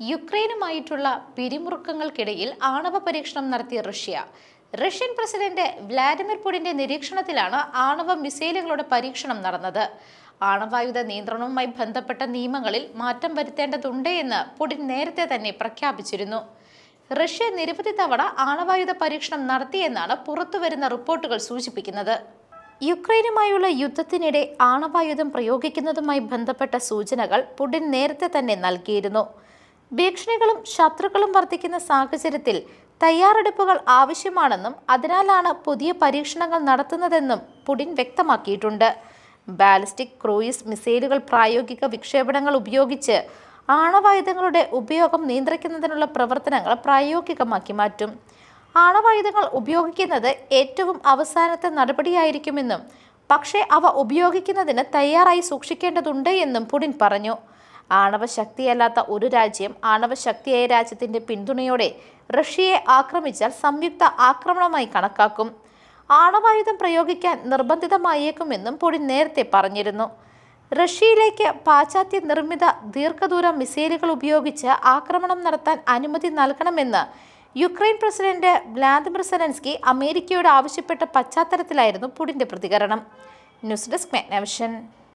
യുക്രൈനുമായിട്ടുള്ള പിരിമുറുക്കങ്ങൾക്കിടയിൽ ആണവ പരീക്ഷണം നടത്തിയ റഷ്യ റഷ്യൻ പ്രസിഡന്റ് വ്ലാഡിമിർ പുടിന്റെ നിരീക്ഷണത്തിലാണ് ആണവ മിസൈലുകളുടെ പരീക്ഷണം നടന്നത് ആണവായുധ നിയന്ത്രണവുമായി ബന്ധപ്പെട്ട നിയമങ്ങളിൽ മാറ്റം വരുത്തേണ്ടതുണ്ട് എന്ന് പുടിൻ നേരത്തെ തന്നെ പ്രഖ്യാപിച്ചിരുന്നു റഷ്യ നിരവധി തവണ ആണവായുധ പരീക്ഷണം നടത്തിയെന്നാണ് പുറത്തുവരുന്ന റിപ്പോർട്ടുകൾ സൂചിപ്പിക്കുന്നത് യുക്രൈനുമായുള്ള യുദ്ധത്തിനിടെ ആണവായുധം പ്രയോഗിക്കുന്നതുമായി ബന്ധപ്പെട്ട സൂചനകൾ പുടിൻ നേരത്തെ തന്നെ നൽകിയിരുന്നു ഭീഷണികളും ശത്രുക്കളും വർദ്ധിക്കുന്ന സാഹചര്യത്തിൽ തയ്യാറെടുപ്പുകൾ ആവശ്യമാണെന്നും അതിനാലാണ് പുതിയ പരീക്ഷണങ്ങൾ നടത്തുന്നതെന്നും പുടിൻ വ്യക്തമാക്കിയിട്ടുണ്ട് ബാലിസ്റ്റിക് ക്രൂയിസ് മിസൈലുകൾ പ്രായോഗിക വിക്ഷേപണങ്ങൾ ഉപയോഗിച്ച് ആണവായുധങ്ങളുടെ ഉപയോഗം നിയന്ത്രിക്കുന്നതിനുള്ള പ്രവർത്തനങ്ങൾ പ്രായോഗികമാക്കി മാറ്റും ആണവായുധങ്ങൾ ഉപയോഗിക്കുന്നത് ഏറ്റവും അവസാനത്തെ നടപടിയായിരിക്കുമെന്നും പക്ഷേ അവ ഉപയോഗിക്കുന്നതിന് തയ്യാറായി സൂക്ഷിക്കേണ്ടതുണ്ട് എന്നും പുടിൻ പറഞ്ഞു ആണവശക്തിയല്ലാത്ത ഒരു രാജ്യം ആണവശക്തിയായ രാജ്യത്തിന്റെ പിന്തുണയോടെ റഷ്യയെ ആക്രമിച്ചാൽ സംയുക്ത ആക്രമണമായി കണക്കാക്കും ആണവായുധം പ്രയോഗിക്കാൻ നിർബന്ധിതമായേക്കുമെന്നും പുടിൻ നേരത്തെ പറഞ്ഞിരുന്നു റഷ്യയിലേക്ക് പാശ്ചാത്യ നിർമ്മിത ദീർഘദൂര മിസൈലുകൾ ഉപയോഗിച്ച് ആക്രമണം നടത്താൻ അനുമതി നൽകണമെന്ന് യുക്രൈൻ പ്രസിഡന്റ് വ്ലാദിമിർ സെലൻസ്കി അമേരിക്കയോട് ആവശ്യപ്പെട്ട പശ്ചാത്തലത്തിലായിരുന്നു പുടിന്റെ പ്രതികരണം ന്യൂസ് ഡെസ്ക് മാഗ്നവിഷൻ